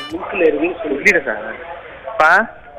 முக்கில் இருக்குன்னு சொல்லி சார் பா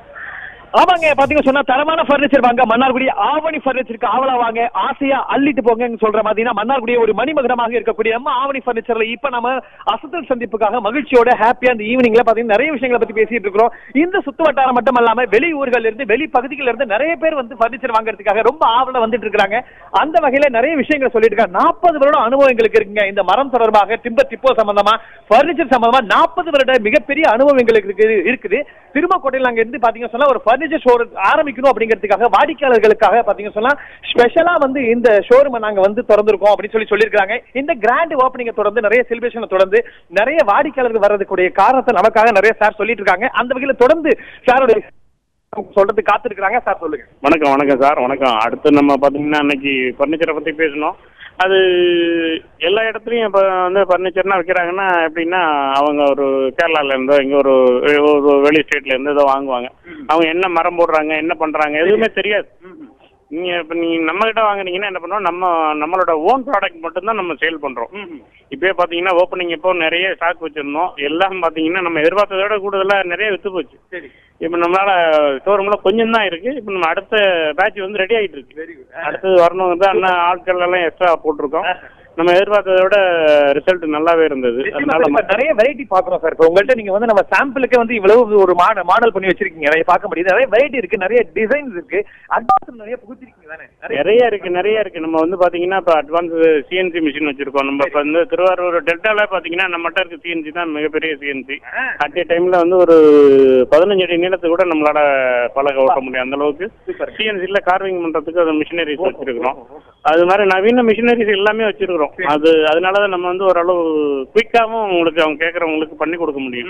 ஆமாங்க பாத்தீங்க சொன்னா தரமான பர்னிச்சர் வாங்க மன்னார்குடி ஆவணி பர்னிச்சருக்கு ஆவலா வாங்க ஆசையா அள்ளிட்டு போங்கன்னு சொல்ற மாதிரினா மன்னார்குடிய ஒரு மணிமகுடமாக இருக்கக்கூடிய நம்ம ஆவணி பர்னிச்சர்ல இப்ப நம்ம அசத்தல் சந்திப்புக்காக மகிழ்ச்சியோட ஹாப்பியா இந்த ஈவினிங்ல பாத்தீங்கன்னா நிறைய விஷயங்களை பத்தி பேசிட்டு இருக்கிறோம் இந்த சுத்து வட்டாரம் மட்டும் இல்லாம வெளி ஊர்கள்ல இருந்து வெளி பகுதிகளில் இருந்து நிறைய பேர் வந்து பர்னிச்சர் வாங்குறதுக்காக ரொம்ப ஆவல வந்துட்டு இருக்காங்க அந்த வகையில நிறைய விஷயங்களை சொல்லிட்டு இருக்காங்க நாற்பது வருடம் அனுபவம் எங்களுக்கு இருக்குங்க இந்த மரம் தொடர்பாக டிம்பர் டிப்போ சம்பந்தமா பர்னிச்சர் சம்பந்தமா நாற்பது வருட மிகப்பெரிய அனுபவம் எங்களுக்கு இருக்குது இருக்குது திருமக்கோட்டையில் அங்க இருந்து பாத்தீங்க சொன்னா ஒரு பர்னிச்சர் ஷோரூம் ஆரம்பிக்கணும் அப்படிங்கிறதுக்காக வாடிக்கையாளர்களுக்காக பாத்தீங்க சொன்னா ஸ்பெஷலா வந்து இந்த ஷோரூம் நாங்க வந்து திறந்திருக்கோம் அப்படின்னு சொல்லி சொல்லியிருக்காங்க இந்த கிராண்ட் ஓப்பனிங்க தொடர்ந்து நிறைய செலிப்ரேஷனை தொடர்ந்து நிறைய வாடிக்கையாளர்கள் வர்றதுக்குரிய காரணத்தை நமக்காக நிறைய சார் சொல்லிட்டு இருக்காங்க அந்த வகையில தொடர்ந்து சாரோட சொல்றது காத்திருக்காங்க சார் சொல்லுங்க வணக்கம் வணக்கம் சார் வணக்கம் அடுத்து நம்ம பார்த்தீங்கன்னா அன்னைக்கு ஃபர்னிச்சரை பற்றி பேசணும் அது எல்லா இடத்துலையும் இப்போ வந்து ஃபர்னிச்சர்னா வைக்கிறாங்கன்னா எப்படின்னா அவங்க ஒரு கேரளால இருந்தோ இங்கே ஒரு ஒரு வெளி ஸ்டேட்ல இருந்து ஏதோ வாங்குவாங்க அவங்க என்ன மரம் போடுறாங்க என்ன பண்ணுறாங்க எதுவுமே தெரியாது நீங்கள் இப்போ நீங்கள் நம்மகிட்ட வாங்குனீங்கன்னா என்ன பண்ணுவோம் நம்ம நம்மளோட ஓன் ப்ராடக்ட் மட்டும்தான் நம்ம சேல் பண்ணுறோம் இப்போயே பார்த்தீங்கன்னா ஓப்பனிங் இப்போ நிறைய ஸ்டாக் வச்சுருந்தோம் எல்லாம் பார்த்தீங்கன்னா நம்ம எதிர்பார்த்ததை விட கூடுதலாக நிறைய விற்று போச்சு சரி இப்போ நம்மளால ஷோரூம்ல கொஞ்சம் தான் இருக்கு இப்போ நம்ம அடுத்த பேட்ச் வந்து ரெடி ஆயிட்டு இருக்கு வெரி குட் அடுத்தது வரணும் தான் அண்ணா ஆட்கள் எல்லாம் எக்ஸ்ட்ரா போட்டிருக்கோம் நம்ம எதிர்பார்த்ததை விட ரிசல்ட் நல்லாவே இருந்தது அதனால இப்ப நிறைய வெரைட்டி பாக்குறோம் சார் இப்போ உங்கள்ட்ட நீங்க வந்து நம்ம சாம்பிளுக்கு வந்து இவ்வளவு ஒரு மாடல் பண்ணி வச்சிருக்கீங்க நிறைய பார்க்க முடியுது நிறைய வெரைட்டி இருக்கு நிறைய டிசைன்ஸ் இருக்கு அட்வான்ஸ் நிறைய புகுத்திருக்கீங்க தானே நிறைய நிறைய இருக்கு நிறைய இருக்கு நம்ம வந்து பாத்தீங்கன்னா இப்போ அட்வான்ஸ் சிஎன்சி மிஷின் வச்சிருக்கோம் நம்ம இப்போ வந்து திருவாரூர் டெல்டால பாத்தீங்கன்னா நம்மகிட்ட இருக்க சிஎன்சி தான் மிகப்பெரிய சிஎன்சி அட் ஏ டைம்ல வந்து ஒரு பதினஞ்சு அடி நீளத்துக்கு கூட நம்மளால பழக ஓட்ட முடியும் அந்த அளவுக்கு Super. சிஎன்சியில் கார்விங் பண்றதுக்கு அது மிஷினரிஸ் வச்சிருக்கிறோம் அது மாதிரி நவீன மிஷினரிஸ் எல்லாமே வச்சிருக்கிறோம் அது அதனால தான் நம்ம வந்து ஓரளவு குயிக்காகவும் உங்களுக்கு அவங்க கேட்குறவங்களுக்கு பண்ணி கொடுக்க முடியும்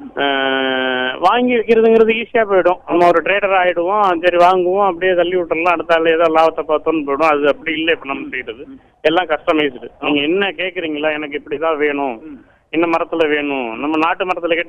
அஹ், வாங்கி வைக்கிறதுங்கிறது ஈஸியாக போயிடும் நம்ம ஒரு ட்ரேடர் ஆயிடுவோம் சரி வாங்குவோம் அப்படியே தள்ளி விட்டுறலாம் அடுத்த ஆள் ஏதோ லாபத்தை பார்த்தோன்னு போயிடும் அது அப்படி இல்லை இப்போ நம்ம செய்யறது எல்லாம் கஸ்டமைஸ்டு நீங்கள் என்ன கேட்குறீங்களா எனக்கு இப்படி தான் வேணும் என்ன மரத்தில் வேணும் நம்ம நாட்டு மரத்தில் கேட்டு